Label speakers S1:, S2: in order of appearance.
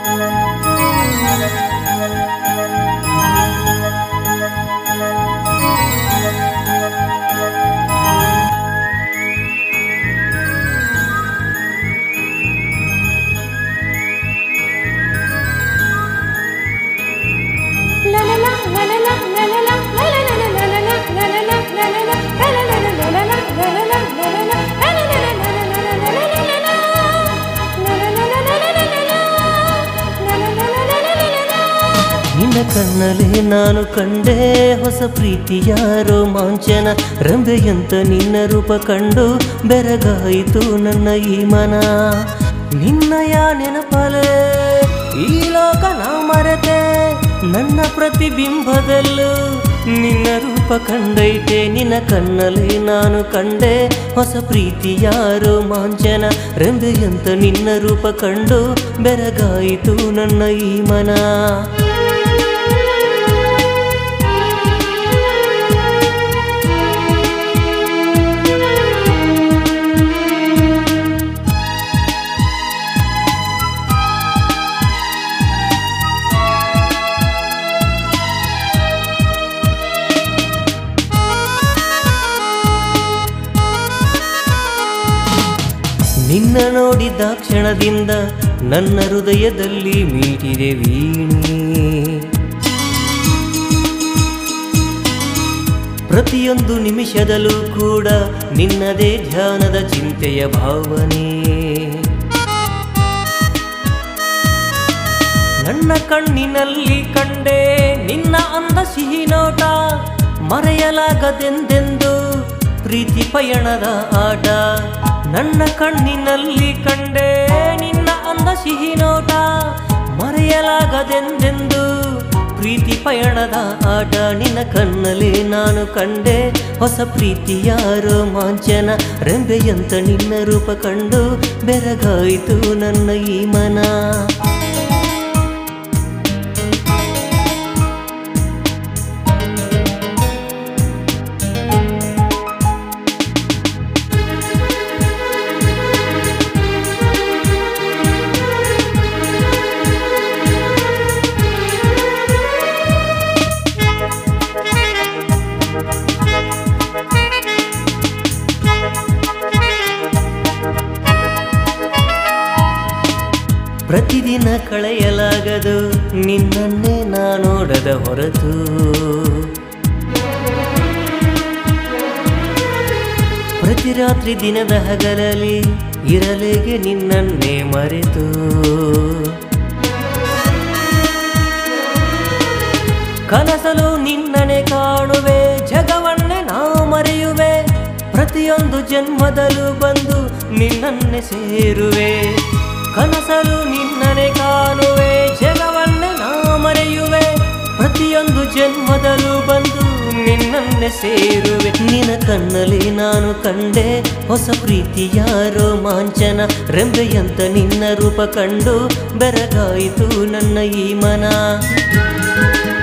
S1: ನಿನ್ನ ಕಣ್ಣಲ್ಲಿ ನಾನು ಕಂಡೆ ಹೊಸ ಪ್ರೀತಿಯ ರೋಮಾಂಚನ ರಂಬೆಯಂತ ನಿನ್ನ ರೂಪ ಕಂಡು ಬೆರಗಾಯಿತು ನನ್ನ ಈ ಮನ ನಿನ್ನಯ ನೆನಪಲೆ ಈ ಲೋಕ ನಾ ಮರೆತೆ ನನ್ನ ಪ್ರತಿಬಿಂಬದಲ್ಲೂ ನಿನ್ನ ರೂಪ ಕಂಡೈತೆ ನಿನ್ನ ಕಣ್ಣಲ್ಲಿ ನಾನು ಕಂಡೆ ಹೊಸ ಪ್ರೀತಿಯ ರೋಮಾಂಚನ ರೆಂಬೆಯಂತ ನಿನ್ನ ರೂಪ ಕಂಡು ಬೆರಗಾಯಿತು ನನ್ನ ಈ ಮನ ನಿನ್ನ ನೋಡಿದ ಕ್ಷಣದಿಂದ ನನ್ನ ಹೃದಯದಲ್ಲಿ ಮೀಟಿದೆ ವೀಣೆ ಪ್ರತಿಯೊಂದು ನಿಮಿಷದಲ್ಲೂ ಕೂಡ ನಿನ್ನದೇ ಧ್ಯಾನದ ಚಿಂತೆಯ ಭಾವನೆ ನನ್ನ ಕಣ್ಣಿನಲ್ಲಿ ಕಂಡೆ ನಿನ್ನ ಅಂದ ಸಿಹಿ ನೋಟ ಮರೆಯಲಾಗದೆಂದೆಂದು ಪ್ರೀತಿ ಪಯಣದ ಆಟ ನನ್ನ ಕಣ್ಣಿನಲ್ಲಿ ಕಂಡೆ ನಿನ್ನ ಅಂದ ಸಿಹಿ ನೋಟ ಮರೆಯಲಾಗದೆಂದೆಂದು ಪ್ರೀತಿ ಪಯಣದ ಆಟ ನಿನ್ನ ಕಣ್ಣಲ್ಲಿ ನಾನು ಕಂಡೆ ಹೊಸ ಪ್ರೀತಿಯ ರೋಮಾಂಚನ ರೆಂಬೆಯಂತ ನಿನ್ನ ರೂಪ ಕಂಡು ಬೆರಗಾಯಿತು ನನ್ನ ಈ ಮನ ಪ್ರತಿದಿನ ಕಳೆಯಲಾಗದು ನಿನ್ನನ್ನೇ ನಾ ನೋಡದ ಹೊರತು ಪ್ರತಿ ರಾತ್ರಿ ದಿನದ ಹಗಲಲ್ಲಿ ಇರಲೆಗೆ ನಿನ್ನನ್ನೇ ಮರೆತು ಕನಸಲು ನಿನ್ನನೆ ಕಾಣುವೆ ಜಗವನ್ನೇ ನಾ ಮರೆಯುವೆ ಪ್ರತಿಯೊಂದು ಜನ್ಮದಲ್ಲೂ ಬಂದು ನಿನ್ನನ್ನೇ ಸೇರುವೆ ಕನಸಲು ನಿನ್ನನೆ ಕಾಣುವೆ ಜಗವನ್ನೇ ನಾ ಮರೆಯುವೆ ಪ್ರತಿಯೊಂದು ಜನ್ಮದಲ್ಲೂ ಬಂದು ನಿನ್ನನ್ನೇ ಸೇರುವೆ ನಿನ್ನ ಕಣ್ಣಲ್ಲಿ ನಾನು ಕಂಡೆ ಹೊಸ ಪ್ರೀತಿಯ ರೋಮಾಂಚನ ರೆಂಬೆಯಂತ ನಿನ್ನ ರೂಪ ಕಂಡು ಬೆರಗಾಯಿತು ನನ್ನ ಈ ಮನ